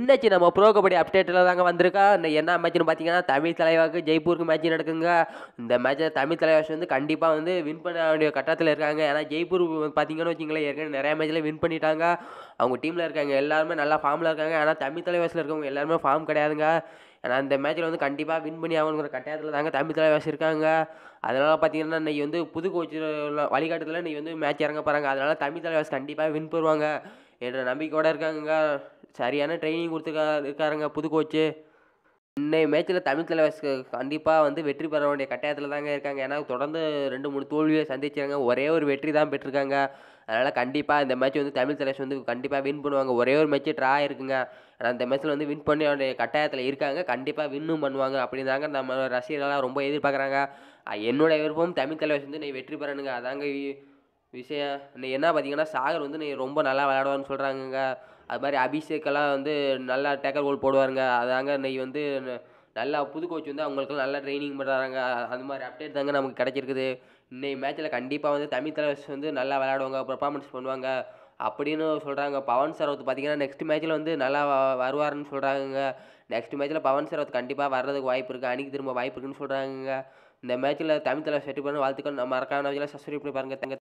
என்னாச்சு நம்ம ப்ரோ கபடி அப்டேட்டில் தாங்க வந்திருக்கா இந்த என்ன மேட்ச்னு பார்த்தீங்கன்னா தமிழ் தலைவாக்கு ஜெய்ப்பூருக்கு மேட்ச் நடக்குங்க இந்த மேட்ச்சை தமிழ் தலைவாஸ் வந்து கண்டிப்பாக வந்து வின் பண்ண வேண்டிய கட்டத்தில் இருக்காங்க ஏன்னா ஜெய்ப்பூர் பார்த்தீங்கன்னு வச்சிங்களேன் ஏற்கனவே நிறையா மேட்ச்சில் வின் பண்ணிட்டாங்க அவங்க டீமில் இருக்காங்க எல்லாருமே நல்லா ஃபார்மில் இருக்காங்க ஆனால் தமிழ் தலைவாசில் இருக்கவங்க எல்லாருமே ஃபார்ம் கிடையாதுங்க ஏன்னா இந்த மேட்ச்சில் வந்து கண்டிப்பாக வின் பண்ணி ஆகணுங்கிற கட்டாயத்தில் தாங்க தமிழ் தலைவாசி இருக்காங்க அதனால் பார்த்தீங்கன்னா இன்னைக்கு வந்து புது கோச் வழிகாட்டுதலில் இன்னைக்கு வந்து மேட்ச் இறங்க போகிறாங்க அதனால் தமிழ் தலைவாசி கண்டிப்பாக வின் பெறுவாங்க என்ற நம்பிக்கையோடு இருக்காங்க சரியான ட்ரைனிங் கொடுத்துருக்கா இருக்காருங்க புது கோச்சு இன்னைய மேட்ச்சில் தமிழ் தலைவாசி கண்டிப்பாக வந்து வெற்றி பெற வேண்டிய கட்டாயத்தில் தாங்க இருக்காங்க ஏன்னா தொடர்ந்து ரெண்டு மூணு தோல்வியை சந்திச்சாங்க ஒரே ஒரு வெற்றி தான் பெற்றிருக்காங்க அதனால் கண்டிப்பாக இந்த மேட்ச் வந்து தமிழ் தலைவாசி வந்து கண்டிப்பாக வின் பண்ணுவாங்க ஒரே ஒரு மேட்ச்சு ட்ரா இருக்குங்க ஆனால் அந்த மேட்ச்சில் வந்து வின் பண்ண வேண்டிய கட்டாயத்தில் இருக்காங்க கண்டிப்பாக வின்னும் பண்ணுவாங்க அப்படின்னு தாங்க நம்ம ரசிகர்கள்லாம் ரொம்ப எதிர்பார்க்குறாங்க என்னோட விருப்பம் தமிழ் தலைவாசி வந்து நீ வெற்றி பெறணுங்க அதாங்க வி- விஷயம் நீ என்ன பார்த்தீங்கன்னா சாகர் வந்து நீ ரொம்ப நல்லா விளையாடுவான்னு சொல்கிறாங்கங்க அது மாதிரி அபிஷேக்கெல்லாம் வந்து நல்லா டேக்கர் கோல் போடுவாருங்க அதாங்க இன்னைக்கு வந்து ந- நல்லா புது கோச் வந்து அவங்களுக்குலாம் நல்லா ட்ரைனிங் பண்ணுறாங்க அந்த மாதிரி அப்டேட் தாங்க நமக்கு கிடச்சிருக்குது இன்னைக்கு மேட்ச்சில் கண்டிப்பாக வந்து தமிழ் தலைவர்ஸ் வந்து நல்லா விளையாடுவாங்க பெர்ஃபார்மன்ஸ் பண்ணுவாங்க அப்படின்னு சொல்கிறாங்க பவன் சரவத் பார்த்தீங்கன்னா நெக்ஸ்ட் மேட்ச்சில் வந்து நல்லா வ- வருவாருன்னு சொல்கிறாங்க நெக்ஸ்ட் மேட்ச்சில் பவன் சரவத் கண்டிப்பாக வர்றதுக்கு வாய்ப்பு இருக்குது அணிக்கு திரும்ப வாய்ப்பு இருக்குன்னு சொல்கிறாங்க இந்த மேட்ச்சில் தமிழ் தலைவர் செட்டு பண்ண வாழ்த்துக்கள் நம்ம மறக்காம சப்ஸ்கிரைப் பண்ணி பாருங்க தங்க